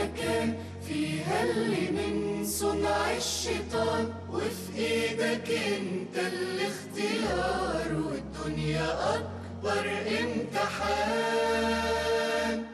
مكان فيها اللي من صنع الشيطان وفي ايدك انت الاختيار والدنيا اكبر امتحان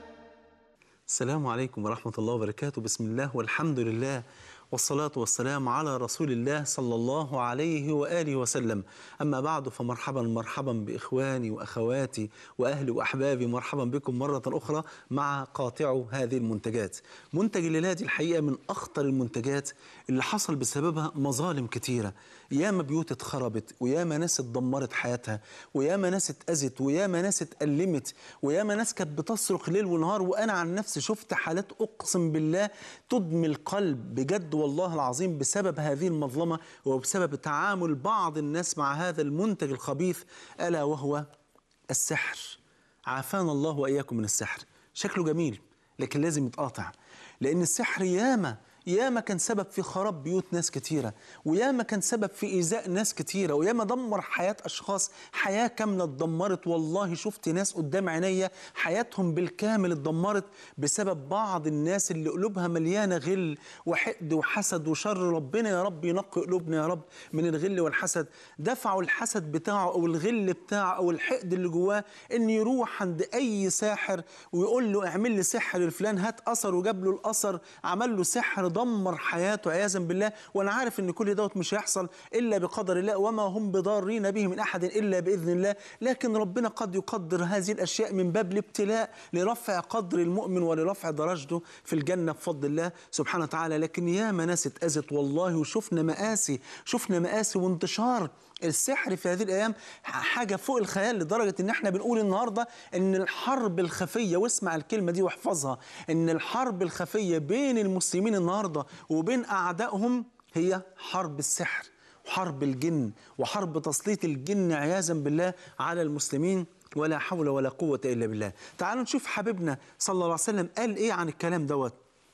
السلام عليكم ورحمة الله وبركاته بسم الله والحمد لله والصلاة والسلام على رسول الله صلى الله عليه وآله وسلم أما بعد فمرحبا مرحبا بإخواني وأخواتي وأهلي وأحبابي مرحبا بكم مرة أخرى مع قاطع هذه المنتجات منتج الليلة دي الحقيقة من أخطر المنتجات اللي حصل بسببها مظالم كتيرة ياما بيوت اتخربت وياما ناس اتدمرت حياتها وياما ناس اتأذت وياما ناس اتألمت وياما ناس كانت بتصرخ ليل ونهار وأنا عن نفسي شفت حالات أقسم بالله تدمي القلب بجد والله العظيم بسبب هذه المظلمة وبسبب تعامل بعض الناس مع هذا المنتج الخبيث ألا وهو السحر عافانا الله وإياكم من السحر شكله جميل لكن لازم يتقاطع لأن السحر ياما ياما كان سبب في خراب بيوت ناس كتيرة وياما كان سبب في إيذاء ناس كتيرة وياما دمر حياة أشخاص حياة كاملة اتدمرت والله شفت ناس قدام عينيا حياتهم بالكامل اتدمرت بسبب بعض الناس اللي قلوبها مليانة غل وحقد وحسد وشر ربنا يا رب ينقي قلوبنا يا رب من الغل والحسد دفعوا الحسد بتاعه أو الغل بتاعه أو الحقد اللي جواه إن يروح عند أي ساحر ويقول له اعمل لي سحر لفلان هات أثر وجاب له الأثر عمل له سحر دمر حياته عياذا بالله وانا عارف ان كل دوت مش هيحصل الا بقدر الله وما هم بضارين به من احد الا باذن الله لكن ربنا قد يقدر هذه الاشياء من باب الابتلاء لرفع قدر المؤمن ولرفع درجته في الجنه بفضل الله سبحانه وتعالى لكن ياما ناس اتاذت والله وشفنا مآسي شفنا مآسي وانتشار السحر في هذه الايام حاجه فوق الخيال لدرجه ان احنا بنقول النهارده ان الحرب الخفيه واسمع الكلمه دي واحفظها ان الحرب الخفيه بين المسلمين النهارده وبين اعدائهم هي حرب السحر وحرب الجن وحرب تسليط الجن عياذا بالله على المسلمين ولا حول ولا قوه الا بالله تعالوا نشوف حبيبنا صلى الله عليه وسلم قال ايه عن الكلام دوت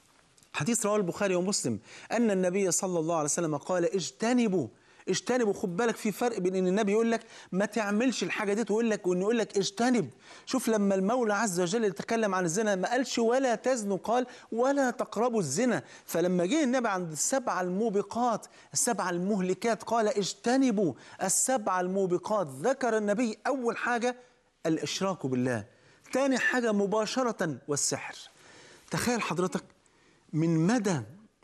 حديث رواه البخاري ومسلم ان النبي صلى الله عليه وسلم قال اجتنبوا اجتنبوا خد بالك في فرق بين ان النبي يقول لك ما تعملش الحاجه دي ويقول لك وانه يقول لك اجتنب شوف لما المولى عز وجل يتكلم عن الزنا ما قالش ولا تزنوا قال ولا تقربوا الزنا فلما جه النبي عند السبع الموبقات السبع المهلكات قال اجتنبوا السبع الموبقات ذكر النبي اول حاجه الاشراك بالله ثاني حاجه مباشره والسحر تخيل حضرتك من مدى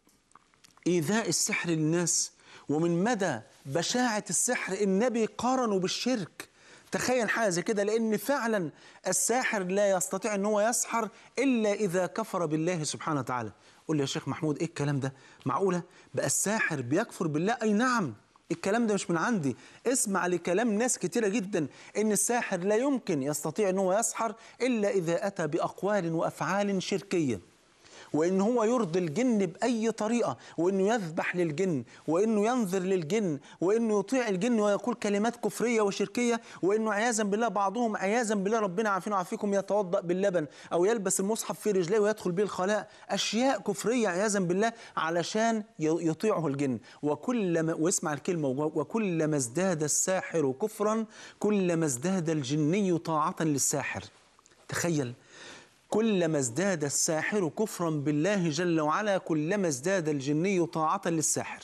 ايذاء السحر للناس ومن مدى بشاعة السحر النبي قارنه بالشرك تخيل حاجة زي كده لأن فعلا الساحر لا يستطيع أن هو يسحر إلا إذا كفر بالله سبحانه وتعالى قول لي يا شيخ محمود إيه الكلام ده معقولة بقى الساحر بيكفر بالله أي نعم الكلام ده مش من عندي اسمع لكلام ناس كتيرة جدا ان الساحر لا يمكن يستطيع ان هو يسحر الا اذا اتى باقوال وافعال شركيه وان هو يرضي الجن باي طريقه وانه يذبح للجن وانه ينذر للجن وانه يطيع الجن ويقول كلمات كفريه وشركيه وانه عياذا بالله بعضهم عياذا بالله ربنا عافينا وعافيكم يتوضا باللبن او يلبس المصحف في رجليه ويدخل به الخلاء اشياء كفريه عياذا بالله علشان يطيعه الجن وكلما واسمع الكلمه وكلما ازداد الساحر كفرا كلما ازداد الجني طاعه للساحر تخيل كلما ازداد الساحر كفرا بالله جل وعلا كلما ازداد الجني طاعة للساحر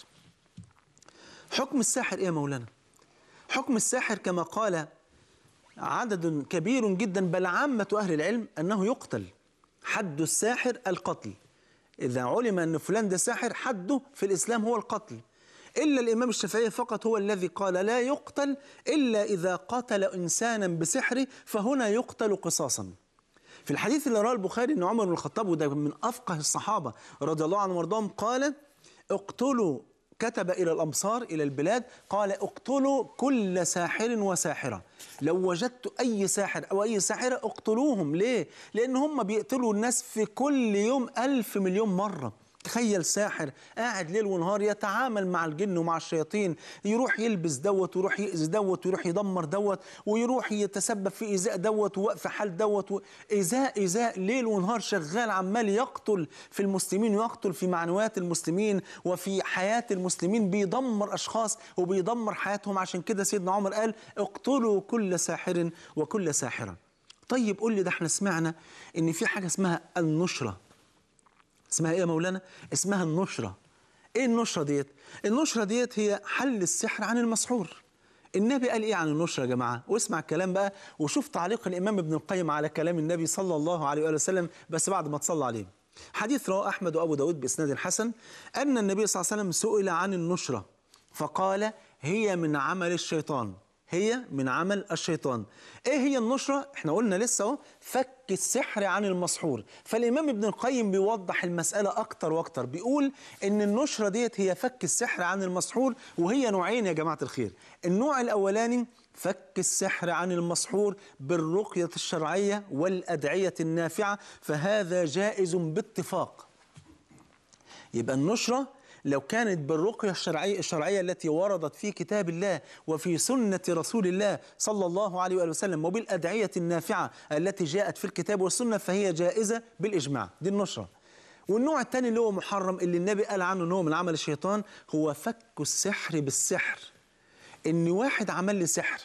حكم الساحر ايه يا مولانا حكم الساحر كما قال عدد كبير جدا بل عامة أهل العلم أنه يقتل حد الساحر القتل إذا علم أن فلان ده ساحر حده في الإسلام هو القتل إلا الإمام الشافعي فقط هو الذي قال لا يقتل إلا إذا قتل إنسانا بسحره فهنا يقتل قصاصا في الحديث اللي رواه البخاري ان عمر بن الخطاب وده من افقه الصحابه رضي الله عنهم وارضاهم قال اقتلوا كتب الى الامصار الى البلاد قال اقتلوا كل ساحر وساحره لو وجدت اي ساحر او اي ساحره اقتلوهم ليه؟ لان هم بيقتلوا الناس في كل يوم ألف مليون مره تخيل ساحر قاعد ليل ونهار يتعامل مع الجن ومع الشياطين يروح يلبس دوت ويروح يأذي دوت ويروح يدمر دوت ويروح يتسبب في إيذاء دوت ووقف حال دوت و- إيذاء إيذاء ليل ونهار شغال عمال يقتل في المسلمين ويقتل في معنويات المسلمين وفي حياة المسلمين بيدمر أشخاص وبيدمر حياتهم عشان كده سيدنا عمر قال اقتلوا كل ساحر وكل ساحرة طيب قول لي ده احنا سمعنا ان في حاجة اسمها النشرة اسمها ايه يا مولانا اسمها النشره ايه النشره ديت النشره ديت هي حل السحر عن المسحور النبي قال ايه عن النشره يا جماعه واسمع الكلام بقى وشوف تعليق الامام ابن القيم على كلام النبي صلى الله عليه واله وسلم بس بعد ما تصلى عليه حديث رواه احمد وابو داود باسناد حسن ان النبي صلى الله عليه وسلم سئل عن النشره فقال هي من عمل الشيطان هي من عمل الشيطان ايه هي النشرة احنا قلنا لسه اهو فك السحر عن المسحور فالامام ابن القيم بيوضح المسألة اكتر واكتر بيقول ان النشرة ديت هي فك السحر عن المسحور وهي نوعين يا جماعة الخير النوع الاولاني فك السحر عن المسحور بالرقية الشرعية والأدعية النافعة فهذا جائز باتفاق يبقى النشرة لو كانت بالرقية الشرعية, الشرعية التي وردت في كتاب الله وفي سنة رسول الله صلى الله عليه وآله وسلم وبالأدعية النافعة التي جاءت في الكتاب والسنة فهي جائزة بالإجماع دي النشرة والنوع الثاني اللي هو محرم اللي النبي قال عنه ان هو من عمل الشيطان هو فك السحر بالسحر ان واحد عمل لي سحر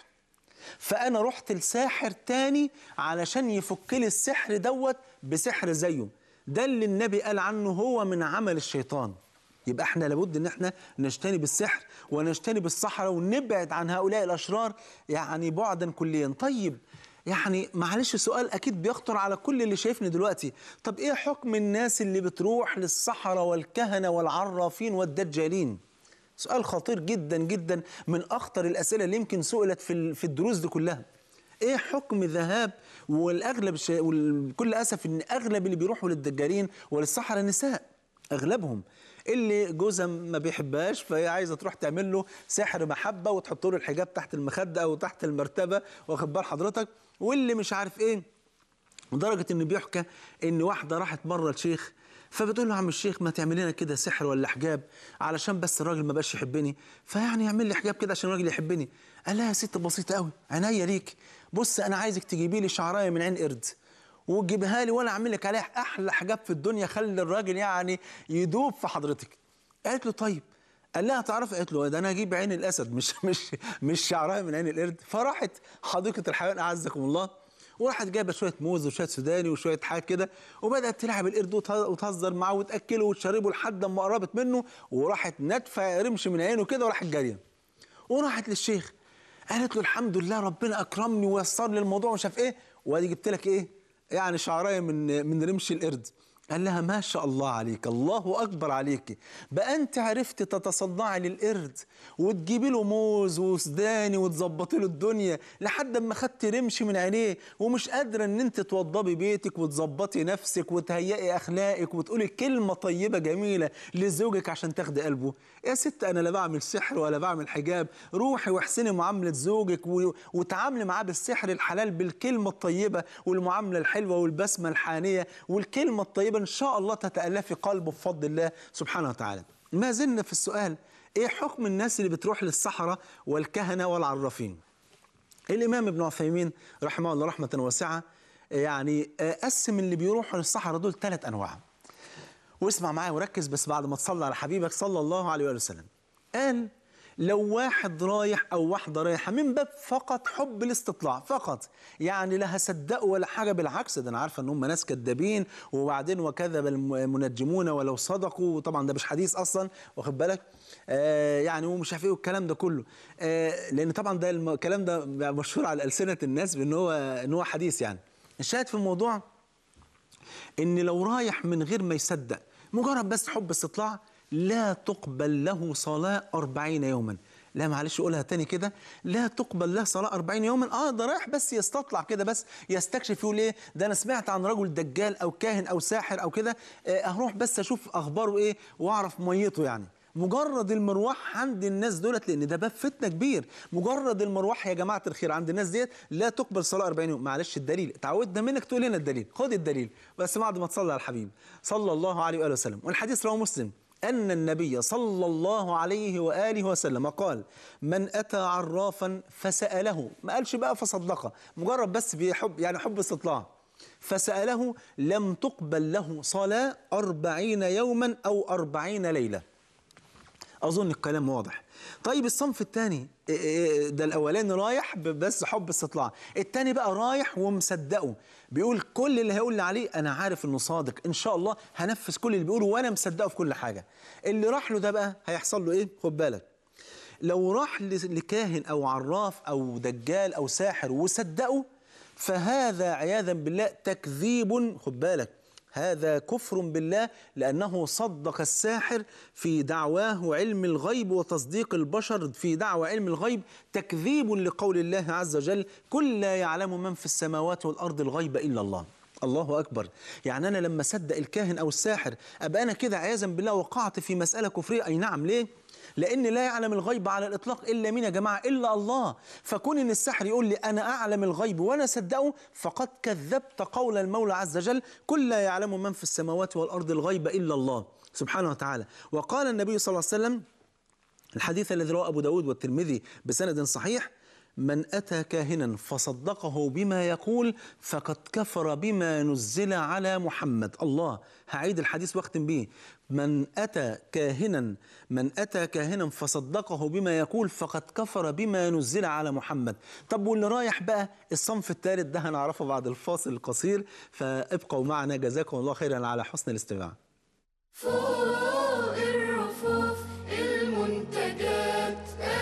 فانا رحت لساحر تاني علشان يفك لي السحر دوت بسحر زيه ده اللي النبي قال عنه هو من عمل الشيطان يبقى احنا لابد ان احنا نجتنب السحر ونجتنب السحرة ونبعد عن هؤلاء الاشرار يعني بعدا كليا طيب يعني معلش سؤال اكيد بيخطر على كل اللي شايفني دلوقتي طب ايه حكم الناس اللي بتروح للسحرة والكهنة والعرافين والدجالين سؤال خطير جدا جدا من اخطر الاسئله اللي يمكن سئلت في في الدروس دي كلها ايه حكم ذهاب والاغلب الش... وبكل اسف ان اغلب اللي بيروحوا للدجالين وللسحرة نساء اغلبهم اللي جوزها ما بيحبهاش فهي عايزه تروح تعمل له سحر محبه وتحط له الحجاب تحت المخده او تحت المرتبه واخد بال حضرتك واللي مش عارف ايه لدرجه ان بيحكى ان واحده راحت مره الشيخ فبتقول له يا عم الشيخ ما تعمل لنا كده سحر ولا حجاب علشان بس الراجل ما بقاش يحبني فيعني يعمل لي حجاب كده عشان الراجل يحبني قال لها يا ست بسيطه قوي عينيا ليك بص انا عايزك تجيبي لي شعرايه من عين قرد وتجيبها لي وانا اعمل لك عليها احلى حجاب في الدنيا خلي الراجل يعني يدوب في حضرتك قالت له طيب قال لها تعرف قالت له ده انا اجيب عين الاسد مش مش مش شعرايه من عين القرد فراحت حديقه الحيوان اعزكم الله وراحت جايبه شويه موز وشويه سوداني وشويه حاجات كده وبدات تلعب القرد وتهزر معاه وتاكله وتشربه لحد ما قربت منه وراحت نتفه رمش من عينه كده وراحت جاريه وراحت للشيخ قالت له الحمد لله ربنا اكرمني ويسر لي الموضوع ومش عارف ايه وادي جبت لك ايه يعني شعرايه من من رمش القرد قال لها ما شاء الله عليك الله اكبر عليك بقى انت عرفت تتصدعي للقرد وتجيبي له موز وسوداني وتظبطي له الدنيا لحد ما خدتي رمش من عينيه ومش قادره ان انت توضبي بيتك وتظبطي نفسك وتهيئي اخلاقك وتقولي كلمه طيبه جميله لزوجك عشان تاخدي قلبه يا ست انا لا بعمل سحر ولا بعمل حجاب روحي واحسني معامله زوجك و... وتعاملي معاه بالسحر الحلال بالكلمه الطيبه والمعامله الحلوه والبسمه الحانيه والكلمه الطيبه ان شاء الله تتالفي قلبه بفضل الله سبحانه وتعالى ما زلنا في السؤال ايه حكم الناس اللي بتروح للسحره والكهنه والعرافين الامام ابن عثيمين رحمه الله رحمه واسعه يعني قسم اللي بيروحوا للسحره دول ثلاث انواع واسمع معايا وركز بس بعد ما تصلي على حبيبك صلى الله عليه وآله وسلم قال لو واحد رايح أو واحدة رايحة من باب فقط حب الاستطلاع فقط يعني لا هصدقوا ولا حاجة بالعكس ده أنا عارفة إن هم ناس كذابين وبعدين وكذب المنجمون ولو صدقوا وطبعا ده مش حديث أصلا واخد بالك آه يعني ومش عارف إيه والكلام ده كله آه لأن طبعا ده الكلام ده مشهور على ألسنة الناس بأن هو إن هو حديث يعني الشاهد في الموضوع إن لو رايح من غير ما يصدق مجرد بس حب استطلاع لا تقبل له صلاة أربعين يوما لا معلش قولها تاني كده لا تقبل له صلاة أربعين يوما اه ده رايح بس يستطلع كده بس يستكشف يقول ايه ده انا سمعت عن رجل دجال او كاهن او ساحر او كده آه هروح بس اشوف اخباره ايه واعرف ميته يعني مجرد المروح عند الناس دولت لان ده باب فتنه كبير مجرد المروح يا جماعه الخير عند الناس ديت لا تقبل صلاه 40 يوم معلش الدليل تعودنا منك تقول لنا الدليل خد الدليل بس بعد ما تصلي على الحبيب صلى الله عليه واله وسلم والحديث رواه مسلم أن النبي صلى الله عليه وآله وسلم قال من أتى عرافا فسأله ما قالش بقى فصدقه مجرد بس بيحب يعني حب استطلاع فسأله لم تقبل له صلاة أربعين يوما أو أربعين ليلة اظن الكلام واضح طيب الصنف الثاني ده الاولاني رايح ب- بس حب استطلاع الثاني بقى رايح ومصدقه بيقول كل اللي هيقول لي عليه انا عارف انه صادق ان شاء الله هنفذ كل اللي بيقوله وانا مصدقه في كل حاجه اللي راح له ده بقى هيحصل له ايه خد بالك لو راح ل- لكاهن او عراف او دجال او ساحر وصدقه فهذا عياذا بالله تكذيب خد بالك هذا كفر بالله لأنه صدق الساحر في دعواه علم الغيب وتصديق البشر في دعوى علم الغيب تكذيب لقول الله عز وجل كل لا يعلم من في السماوات والأرض الغيب إلا الله الله أكبر يعني أنا لما صدق الكاهن أو الساحر أبقى أنا كده عياذا بالله وقعت في مسألة كفرية أي نعم ليه؟ لأن لا يعلم الغيب على الإطلاق إلا مين يا جماعة إلا الله فكون إن السحر يقول لي أنا أعلم الغيب وأنا صدقه فقد كذبت قول المولى عز وجل كل لا يعلم من في السماوات والأرض الغيب إلا الله سبحانه وتعالى وقال النبي صلى الله عليه وسلم الحديث الذي رواه أبو داود والترمذي بسند صحيح من أتى كاهنا فصدقه بما يقول فقد كفر بما نزل على محمد الله هعيد الحديث واختم به من أتى كاهنا من أتى كاهنا فصدقه بما يقول فقد كفر بما نزل على محمد طب واللي رايح بقى الصنف الثالث ده هنعرفه بعد الفاصل القصير فابقوا معنا جزاكم الله خيرا على حسن الاستماع فوق الرفوف المنتجات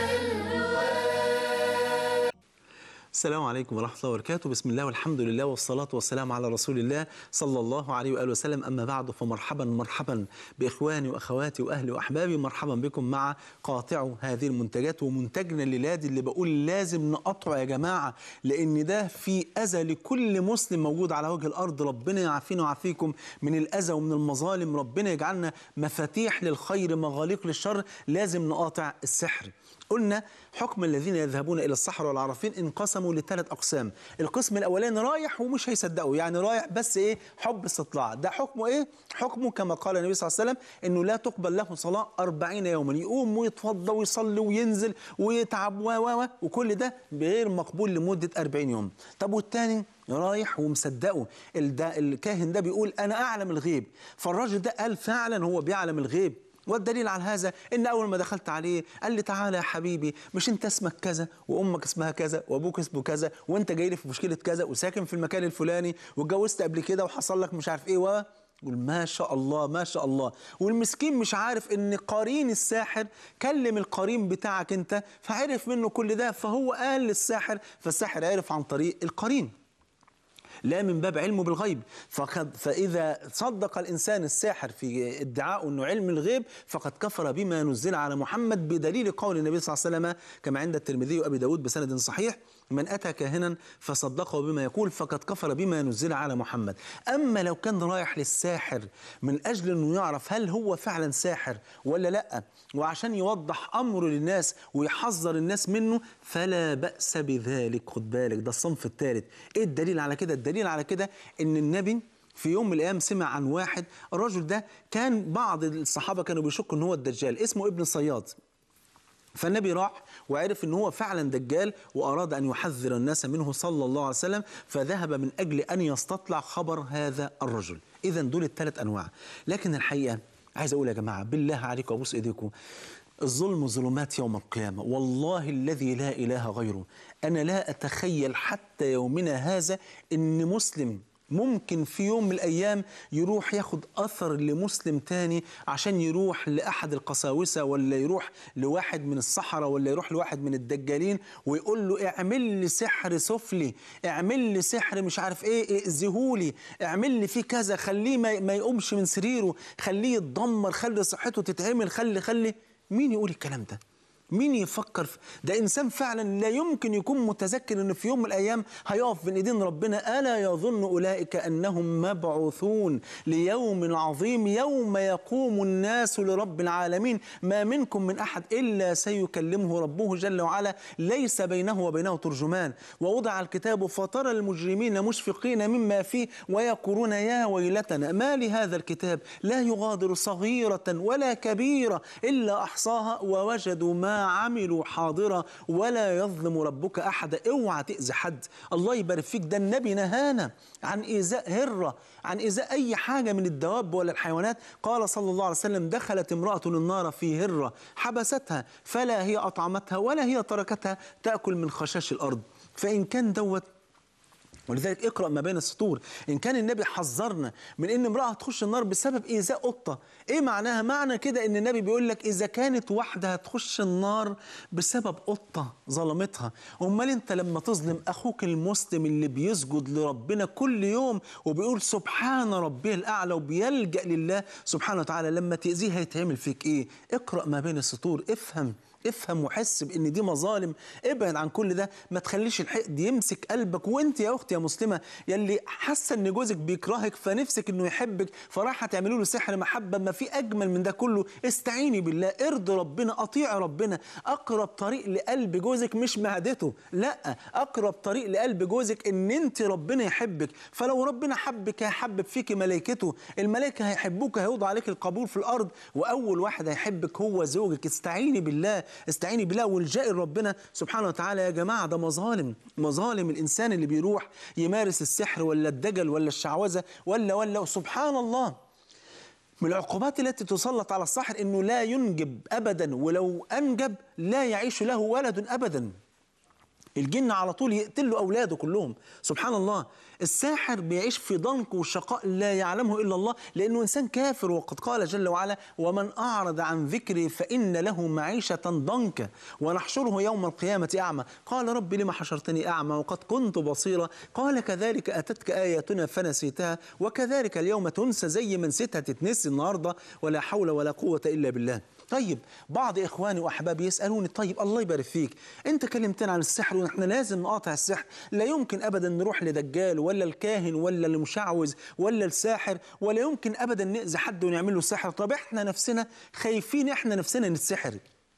الرواية السلام عليكم ورحمة الله وبركاته بسم الله والحمد لله والصلاة والسلام على رسول الله صلى الله عليه وآله وسلم أما بعد فمرحبا مرحبا بإخواني وأخواتي وأهلي وأحبابي مرحبا بكم مع قاطع هذه المنتجات ومنتجنا الليلادي اللي بقول لازم نقطعه يا جماعة لأن ده في أذى لكل مسلم موجود على وجه الأرض ربنا يعافينا ويعافيكم من الأذى ومن المظالم ربنا يجعلنا مفاتيح للخير مغاليق للشر لازم نقاطع السحر قلنا حكم الذين يذهبون الى الصحراء والعرافين انقسموا لثلاث اقسام القسم الاولاني رايح ومش هيصدقوا يعني رايح بس ايه حب استطلاع ده حكمه ايه حكمه كما قال النبي صلى الله عليه وسلم انه لا تقبل له صلاه 40 يوما يقوم ويتوضا ويصلي وينزل ويتعب و و و وكل ده غير مقبول لمده 40 يوم طب والثاني رايح ومصدقه الدا الكاهن ده بيقول انا اعلم الغيب فالراجل ده قال فعلا هو بيعلم الغيب والدليل على هذا ان اول ما دخلت عليه قال لي تعالى يا حبيبي مش انت اسمك كذا وامك اسمها كذا وابوك اسمه كذا وانت جاي لي في مشكله كذا وساكن في المكان الفلاني واتجوزت قبل كده وحصل لك مش عارف ايه و يقول ما شاء الله ما شاء الله والمسكين مش عارف ان قرين الساحر كلم القرين بتاعك انت فعرف منه كل ده فهو قال للساحر فالساحر عرف عن طريق القرين لا من باب علمه بالغيب فقد فإذا صدق الإنسان الساحر في ادعاء أنه علم الغيب فقد كفر بما نزل على محمد بدليل قول النبي صلى الله عليه وسلم كما عند الترمذي وأبي داود بسند صحيح من أتى كاهنا فصدقه بما يقول فقد كفر بما نزل على محمد أما لو كان رايح للساحر من أجل أنه يعرف هل هو فعلا ساحر ولا لأ وعشان يوضح أمره للناس ويحذر الناس منه فلا بأس بذلك خد بالك ده الصنف الثالث إيه الدليل على كده الدليل على كده أن النبي في يوم من الايام سمع عن واحد الرجل ده كان بعض الصحابه كانوا بيشكوا ان هو الدجال اسمه ابن صياد فالنبي راح وعرف ان هو فعلا دجال واراد ان يحذر الناس منه صلى الله عليه وسلم فذهب من اجل ان يستطلع خبر هذا الرجل اذا دول الثلاث انواع لكن الحقيقه عايز اقول يا جماعه بالله عليكم ابوس ايديكم الظلم ظلمات يوم القيامة والله الذي لا إله غيره أنا لا أتخيل حتى يومنا هذا أن مسلم ممكن في يوم من الأيام يروح ياخد أثر لمسلم تاني عشان يروح لأحد القساوسة ولا يروح لواحد من الصحراء ولا يروح لواحد من الدجالين ويقول له اعمل لي سحر سفلي اعمل لي سحر مش عارف ايه ائذيهولي اعمل لي فيه كذا خليه ما ما يقومش من سريره خليه يتدمر خلي صحته تتعمل خلي خلي مين يقول الكلام ده مين يفكر في ده انسان فعلا لا يمكن يكون متذكر ان في يوم من الايام هيقف بين ايدين ربنا الا يظن اولئك انهم مبعوثون ليوم عظيم يوم يقوم الناس لرب العالمين ما منكم من احد الا سيكلمه ربه جل وعلا ليس بينه وبينه ترجمان ووضع الكتاب فترى المجرمين مشفقين مما فيه ويقولون يا ويلتنا ما لهذا الكتاب لا يغادر صغيره ولا كبيره الا احصاها ووجدوا ما وما عملوا حاضرة ولا يظلم ربك أحدا اوعى تأذي حد الله يبارك فيك ده النبي نهانا عن إيذاء هرة عن إيذاء أي حاجة من الدواب ولا الحيوانات قال صلى الله عليه وسلم دخلت امرأة النار في هرة حبستها فلا هي أطعمتها ولا هي تركتها تأكل من خشاش الأرض فإن كان دوت ولذلك اقرا ما بين السطور ان كان النبي حذرنا من ان امراه تخش النار بسبب ايذاء قطه ايه معناها معنى كده ان النبي بيقول لك اذا كانت واحده هتخش النار بسبب قطه ظلمتها امال انت لما تظلم اخوك المسلم اللي بيسجد لربنا كل يوم وبيقول سبحان ربي الاعلى وبيلجا لله سبحانه وتعالى لما تاذيه هيتعمل فيك ايه اقرا ما بين السطور افهم افهم وحس بان دي مظالم ابعد عن كل ده ما تخليش الحقد يمسك قلبك وانت يا اختي يا مسلمه يلي حاسه ان جوزك بيكرهك فنفسك انه يحبك فراح تعملوا له سحر محبه ما في اجمل من ده كله استعيني بالله ارضي ربنا اطيعي ربنا اقرب طريق لقلب جوزك مش معدته لا اقرب طريق لقلب جوزك ان انت ربنا يحبك فلو ربنا حبك هيحبب فيك ملائكته الملائكه هيحبوك هيوضع عليك القبول في الارض واول واحد هيحبك هو زوجك استعيني بالله استعيني بالله والجئي لربنا سبحانه وتعالى يا جماعه ده مظالم مظالم الانسان اللي بيروح يمارس السحر ولا الدجل ولا الشعوذه ولا ولا سبحان الله من العقوبات التي تسلط على الساحر انه لا ينجب ابدا ولو انجب لا يعيش له ولد ابدا الجن على طول يقتل له اولاده كلهم سبحان الله الساحر بيعيش في ضنك وشقاء لا يعلمه الا الله لانه انسان كافر وقد قال جل وعلا ومن اعرض عن ذكري فان له معيشه ضنكا ونحشره يوم القيامه اعمى قال رب لما حشرتني اعمى وقد كنت بصيرا قال كذلك اتتك اياتنا فنسيتها وكذلك اليوم تنسى زي ما نسيتها تتنسي النهارده ولا حول ولا قوه الا بالله طيب بعض اخواني واحبابي يسالوني طيب الله يبارك فيك انت كلمتنا عن السحر ونحن لازم نقاطع السحر لا يمكن ابدا نروح لدجال ولا الكاهن ولا المشعوذ ولا الساحر ولا يمكن ابدا ناذي حد ونعمل له سحر طب احنا نفسنا خايفين احنا نفسنا نتسحر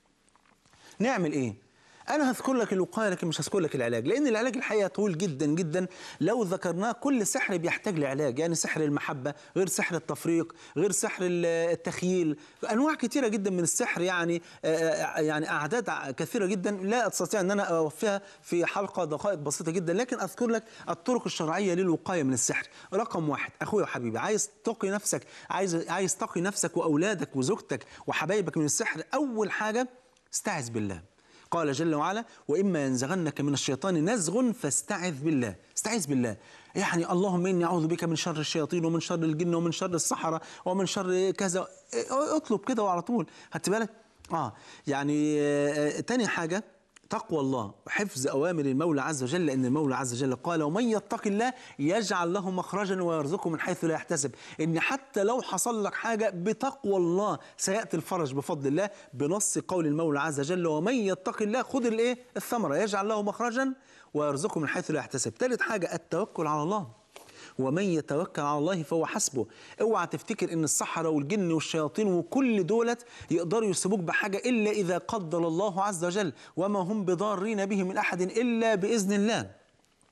نعمل ايه انا هذكر لك الوقايه لكن مش هذكر لك العلاج لان العلاج الحقيقه طويل جدا جدا لو ذكرناه كل سحر بيحتاج لعلاج يعني سحر المحبه غير سحر التفريق غير سحر التخييل انواع كثيره جدا من السحر يعني آه، يعني اعداد كثيره جدا لا استطيع ان انا اوفيها في حلقه دقائق بسيطه جدا لكن اذكر لك الطرق الشرعيه للوقايه من السحر رقم واحد اخويا وحبيبي عايز تقي نفسك عايز عايز تقي نفسك واولادك وزوجتك وحبايبك من السحر اول حاجه استعذ بالله قال جل وعلا واما ينزغنك من الشيطان نزغ فاستعذ بالله استعذ بالله يعني اللهم اني اعوذ بك من شر الشياطين ومن شر الجن ومن شر السحره ومن شر كذا اطلب كده وعلى طول خدت بالك اه يعني آه تاني حاجه تقوى الله وحفظ اوامر المولى عز وجل لان المولى عز وجل قال ومن يتق الله يجعل له مخرجا ويرزقه من حيث لا يحتسب ان حتى لو حصل لك حاجه بتقوى الله سياتي الفرج بفضل الله بنص قول المولى عز وجل ومن يتق الله خذ الايه الثمره يجعل له مخرجا ويرزقه من حيث لا يحتسب ثالث حاجه التوكل على الله ومن يتوكل على الله فهو حسبه اوعى تفتكر ان السحرة والجن والشياطين وكل دولت يقدروا يسيبوك بحاجة إلا إذا قدر الله عز وجل وما هم بضارين به من أحد إلا بإذن الله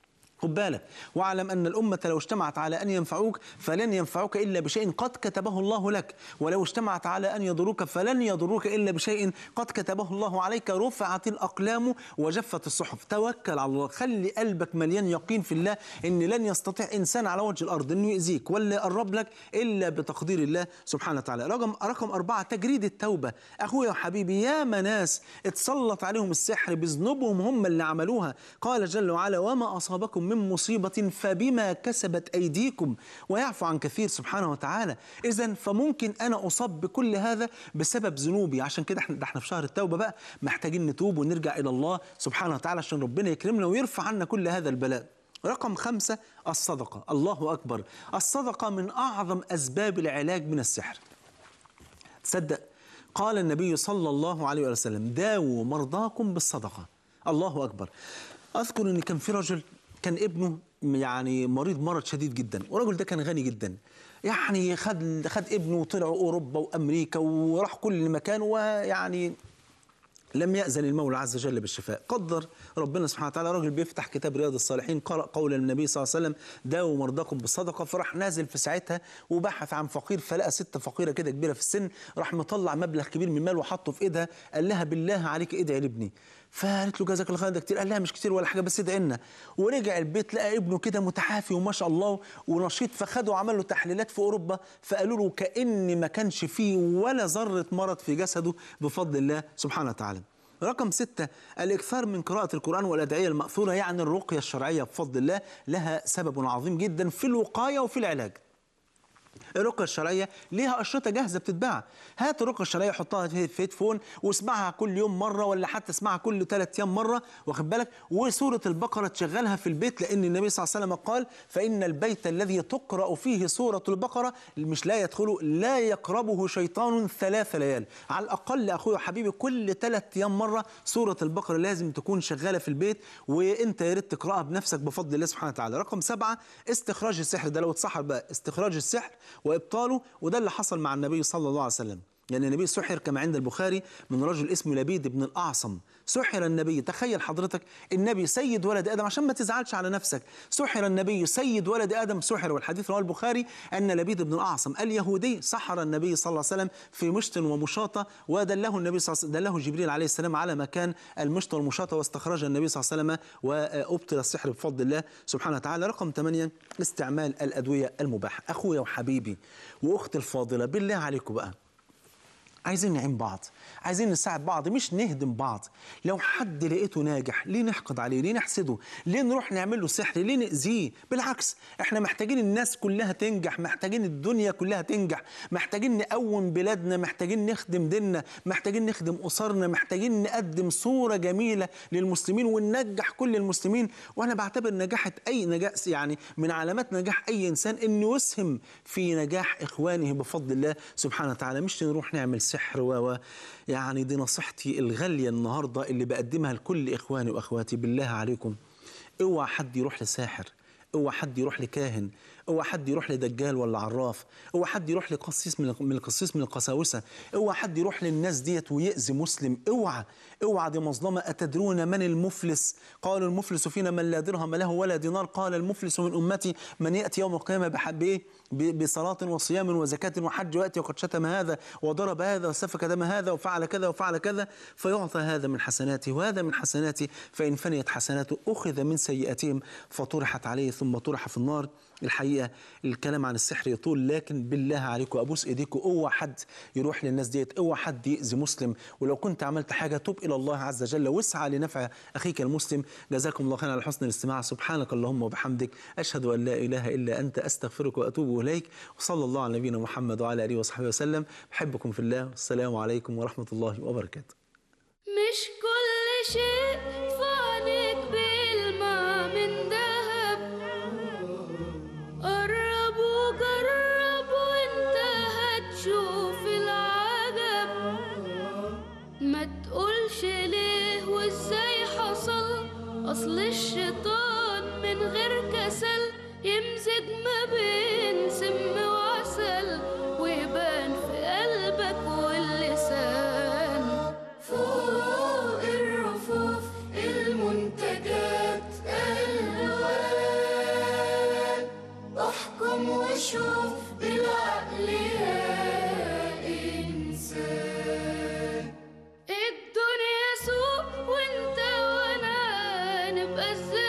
خد بالك واعلم ان الامه لو اجتمعت على ان ينفعوك فلن ينفعوك الا بشيء قد كتبه الله لك ولو اجتمعت على ان يضروك فلن يضروك الا بشيء قد كتبه الله عليك رفعت الاقلام وجفت الصحف توكل على الله خلي قلبك مليان يقين في الله ان لن يستطيع انسان على وجه الارض انه يؤذيك ولا يقرب لك الا بتقدير الله سبحانه وتعالى رقم رقم أربعة تجريد التوبه اخويا وحبيبي يا ناس اتسلط عليهم السحر بذنوبهم هم اللي عملوها قال جل وعلا وما اصابكم من مصيبة فبما كسبت أيديكم ويعفو عن كثير سبحانه وتعالى إذا فممكن أنا أصاب بكل هذا بسبب ذنوبي عشان كده احنا ده احنا في شهر التوبة بقى محتاجين نتوب ونرجع إلى الله سبحانه وتعالى عشان ربنا يكرمنا ويرفع عنا كل هذا البلاء رقم خمسة الصدقة الله أكبر الصدقة من أعظم أسباب العلاج من السحر تصدق قال النبي صلى الله عليه وسلم داووا مرضاكم بالصدقة الله أكبر أذكر أن كان في رجل كان ابنه يعني مريض مرض شديد جدا والراجل ده كان غني جدا يعني خد خد ابنه وطلعوا اوروبا وامريكا وراح كل مكان ويعني لم يأذن المولى عز وجل بالشفاء قدر ربنا سبحانه وتعالى راجل بيفتح كتاب رياض الصالحين قرأ قول النبي صلى الله عليه وسلم داووا مرضاكم بالصدقة فراح نازل في ساعتها وبحث عن فقير فلقى ست فقيرة كده كبيرة في السن راح مطلع مبلغ كبير من المال وحطه في ايدها قال لها بالله عليك ادعي لابني فقالت له جزاك الله خير ده كتير قال لها مش كتير ولا حاجه بس ادعي لنا ورجع البيت لقى ابنه كده متحافي وما شاء الله ونشيط فخده وعمل له تحليلات في اوروبا فقالوا له كان ما كانش فيه ولا ذره مرض في جسده بفضل الله سبحانه وتعالى رقم ستة الإكثار من قراءة القرآن والأدعية المأثورة يعني الرقية الشرعية بفضل الله لها سبب عظيم جدا في الوقاية وفي العلاج الرقية الشرعية ليها أشرطة جاهزة بتتباع هات الرقية الشرعية حطها في في هيدفون واسمعها كل يوم مرة ولا حتى اسمعها كل ثلاث أيام مرة واخد بالك وسورة البقرة تشغلها في البيت لأن النبي صلى الله عليه وسلم قال فإن البيت الذي تقرأ فيه سورة البقرة مش لا يدخله لا يقربه شيطان ثلاث ليال على الأقل أخويا وحبيبي كل ثلاث أيام مرة سورة البقرة لازم تكون شغالة في البيت وأنت يا ريت تقرأها بنفسك بفضل الله سبحانه وتعالى رقم سبعة استخراج السحر ده لو اتسحر بقى استخراج السحر وابطاله وده اللي حصل مع النبي صلى الله عليه وسلم لأن النبي سحر كما عند البخاري من رجل اسمه لبيد بن الأعصم سحر النبي تخيل حضرتك النبي سيد ولد آدم عشان ما تزعلش على نفسك سحر النبي سيد ولد آدم سحر والحديث رواه البخاري أن لبيد بن الأعصم اليهودي سحر النبي صلى الله عليه وسلم في مشط ومشاطة ودله النبي صلى الله عليه وسلم دله جبريل عليه السلام على مكان المشط والمشاطة واستخرج النبي صلى الله عليه وسلم وأبطل السحر بفضل الله سبحانه وتعالى رقم ثمانية استعمال الأدوية المباحة أخويا وحبيبي وأختي الفاضلة بالله عليكم بقى عايزين نعين بعض عايزين نساعد بعض مش نهدم بعض لو حد لقيته ناجح ليه نحقد عليه ليه نحسده ليه نروح نعمل له سحر ليه نأذيه بالعكس احنا محتاجين الناس كلها تنجح محتاجين الدنيا كلها تنجح محتاجين نقوم بلادنا محتاجين نخدم ديننا محتاجين نخدم أسرنا محتاجين نقدم صورة جميلة للمسلمين وننجح كل المسلمين وانا بعتبر نجاحة اي نجاح يعني من علامات نجاح اي انسان انه يسهم في نجاح اخوانه بفضل الله سبحانه وتعالى مش نروح نعمل سحر و يعني دي نصيحتي الغالية النهاردة اللي بقدمها لكل إخواني وأخواتي بالله عليكم اوعى حد يروح لساحر اوعى حد يروح لكاهن اوعى حد يروح لدجال ولا عراف اوعى حد يروح لقسيس من من القسيس من القساوسه اوعى حد يروح للناس ديت ويأذي مسلم اوعى اوعى دي مظلمه اتدرون من المفلس قال المفلس فينا من لا درهم له ولا دينار قال المفلس من امتي من ياتي يوم القيامه بحب ايه ب- بصلاه وصيام وزكاه وحج وياتي وقد شتم هذا وضرب هذا وسفك دم هذا وفعل كذا وفعل كذا فيعطى هذا من حسناته وهذا من حسناته فان فنيت حسناته اخذ من سيئاتهم فطرحت عليه ثم طرح في النار الحقيقه الكلام عن السحر يطول لكن بالله عليكم ابوس ايديكم اوعى حد يروح للناس ديت اوعى حد يأذي مسلم ولو كنت عملت حاجه توب الى الله عز وجل واسعى لنفع اخيك المسلم جزاكم الله خيرا على حسن الاستماع سبحانك اللهم وبحمدك اشهد ان لا اله الا انت استغفرك واتوب اليك وصلى الله على نبينا محمد وعلى اله وصحبه وسلم بحبكم في الله والسلام عليكم ورحمه الله وبركاته مش كل شيء فانك بالماء من ذهب قرب وجرب وانت هتشوف العجب ما تقولش ليه وازاي حصل اصل الشيطان من غير كسل يمزج ما بين سم وعسل ويبان في قلبك واللسان فوق الرفوف المنتجات الوان احكم وشوف بالعقل يا انسان الدنيا سوق وانت وانا نبقى ازاي